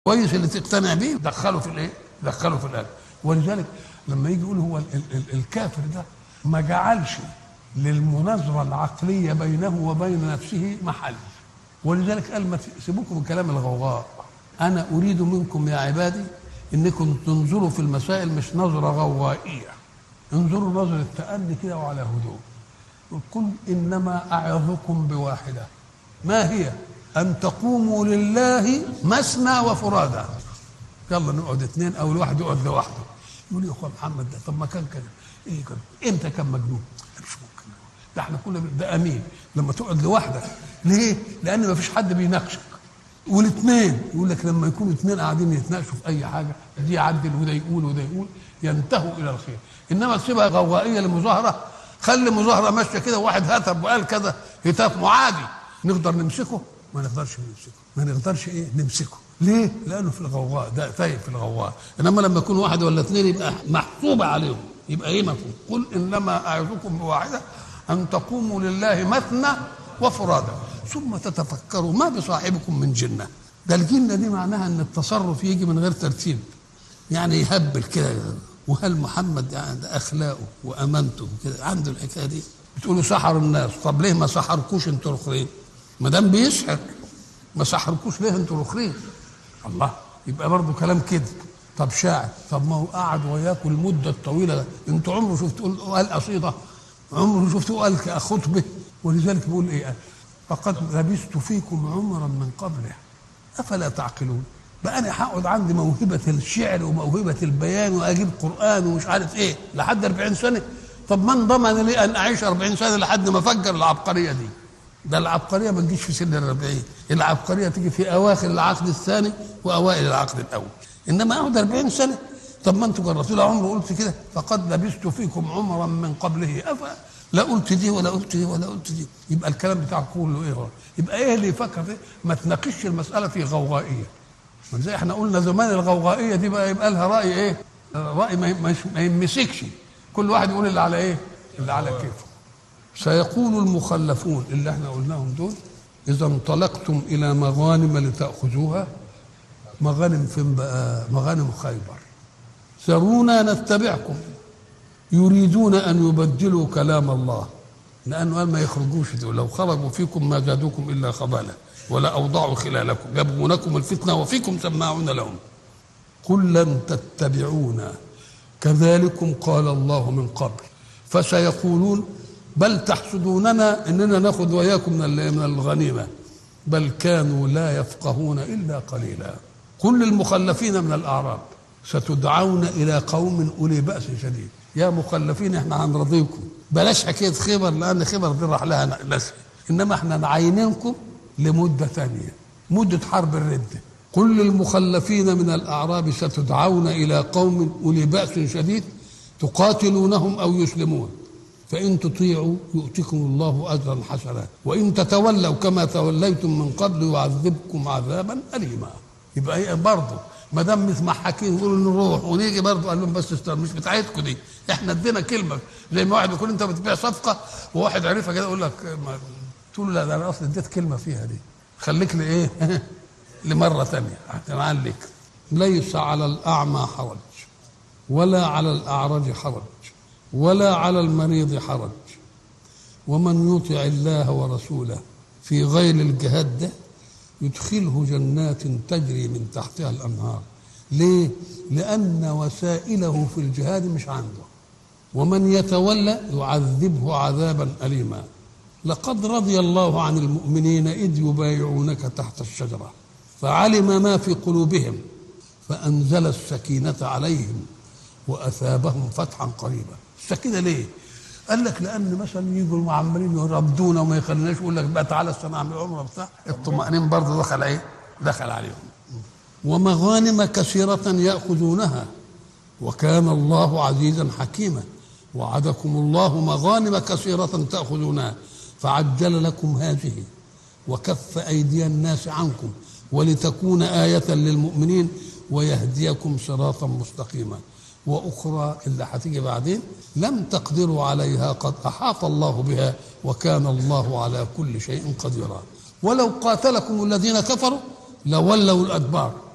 كويس اللي تقتنع بيه دخله في الايه؟ دخله في الاكل ولذلك لما يجي يقول هو ال ال الكافر ده ما جعلش للمناظره العقليه بينه وبين نفسه محل ولذلك قال ما سيبوكم من كلام الغوغاء انا اريد منكم يا عبادي انكم تنظروا في المسائل مش نظره غوائيه انظروا نظره تأني كده وعلى هدوء قل انما اعظكم بواحده ما هي ان تقوموا لله مثنى وفرادى يلا نقعد اثنين او الواحد يقعد لوحده يقول يا اخويا محمد ده طب ما كان كده ايه كان امتى كان مجنون لا مش ممكن ده احنا كنا ده امين لما تقعد لوحدك ليه لان ما فيش حد بيناقشك والاثنين يقول لك لما يكونوا اثنين قاعدين يتناقشوا في اي حاجه دي يعدل وده يقول وده يقول ينتهوا الى الخير انما تسيبها غوائيه لمظاهره خلي مظاهره ماشيه كده واحد هتف وقال كذا هتاف معادي نقدر نمسكه ما نقدرش نمسكه ما نقدرش ايه نمسكه ليه؟ لانه في الغواء ده تايه في الغواء انما لما يكون واحد ولا اثنين يبقى محسوبه عليهم يبقى ايه مفهوم قل انما اعظكم بواحده ان تقوموا لله مثنى وفرادى ثم تتفكروا ما بصاحبكم من جنه ده الجنه دي معناها ان التصرف يجي من غير ترتيب يعني يهبل كده وهل محمد يعني ده اخلاقه وامانته كده عنده الحكايه دي بتقولوا سحر الناس طب ليه ما سحركوش انتوا الاخرين ما دام بيسحر ما سحركوش ليه انتوا الاخرين الله يبقى برضه كلام كذب طب شاعر طب ما هو قعد وياكم المده الطويله ده انتوا عمره شفتوا قال قصيده عمره شفتوا قال خطبه ولذلك بيقول ايه فقد لبثت فيكم عمرا من قبله افلا تعقلون بقى انا هقعد عندي موهبه الشعر وموهبه البيان واجيب قران ومش عارف ايه لحد 40 سنه طب من ضمن لي ان اعيش 40 سنه لحد ما افجر العبقريه دي ده العبقريه ما تجيش في سن الأربعين العبقريه تيجي في اواخر العقد الثاني واوائل العقد الاول انما اقعد 40 سنه طب ما انتوا جربتوا له عمر قلت كده فقد لبثت فيكم عمرا من قبله افا لا قلت دي ولا قلت دي ولا قلت دي يبقى الكلام بتاعك كله ايه هو يبقى ايه اللي يفكر فيه ما تناقشش المساله في غوغائيه زي احنا قلنا زمان الغوغائيه دي بقى يبقى لها راي ايه راي ما, ما يمسكش كل واحد يقول اللي على ايه اللي على كيفه سيقول المخلفون اللي احنا قلناهم دول اذا انطلقتم الى مغانم لتاخذوها مغانم فين بقى مغانم خيبر ذرونا نتبعكم يريدون ان يبدلوا كلام الله لانه قال ما يخرجوش دول لو خرجوا فيكم ما زادوكم الا خبالا ولا اوضعوا خلالكم يبغونكم الفتنه وفيكم سماعون لهم قل لن تتبعونا كذلكم قال الله من قبل فسيقولون بل تحسدوننا اننا ناخذ وياكم من من الغنيمه بل كانوا لا يفقهون الا قليلا كل المخلفين من الاعراب ستدعون الى قوم اولي باس شديد يا مخلفين احنا هنرضيكم بلاش حكايه خبر لان خبر دي راح لها ناس انما احنا نعينكم لمده ثانيه مده حرب الرده كل المخلفين من الاعراب ستدعون الى قوم اولي باس شديد تقاتلونهم او يسلمون فإن تطيعوا يؤتكم الله أجرا حسنا وإن تتولوا كما توليتم من قبل يعذبكم عذابا أليما يبقى هي برضه ما دام متمحكين يقولوا نروح ونيجي برضه قال لهم بس استنى مش بتاعتكم دي احنا ادينا كلمه زي ما واحد يكون انت بتبيع صفقه وواحد عرفها كده يقول لك تقول له لا ده انا اصلا اديت كلمه فيها دي خليك لايه لمره ثانيه هتعلق ليس على الاعمى حرج ولا على الاعرج حرج ولا على المريض حرج ومن يطع الله ورسوله في غير الجهاد ده يدخله جنات تجري من تحتها الانهار ليه لان وسائله في الجهاد مش عنده ومن يتولى يعذبه عذابا اليما لقد رضي الله عن المؤمنين اذ يبايعونك تحت الشجره فعلم ما في قلوبهم فانزل السكينه عليهم واثابهم فتحا قريبا السكينه ليه؟ قال لك لان مثلا يجوا عمالين يربدونا وما يخليناش يقول لك بقى تعالى استنى اعمل عمره بتاع الطمأنين برضه دخل ايه؟ دخل عليهم ومغانم كثيرة يأخذونها وكان الله عزيزا حكيما وعدكم الله مغانم كثيرة تأخذونها فعجل لكم هذه وكف أيدي الناس عنكم ولتكون آية للمؤمنين ويهديكم صراطا مستقيما واخرى اللي هتيجي بعدين لم تقدروا عليها قد احاط الله بها وكان الله على كل شيء قديرا ولو قاتلكم الذين كفروا لولوا الادبار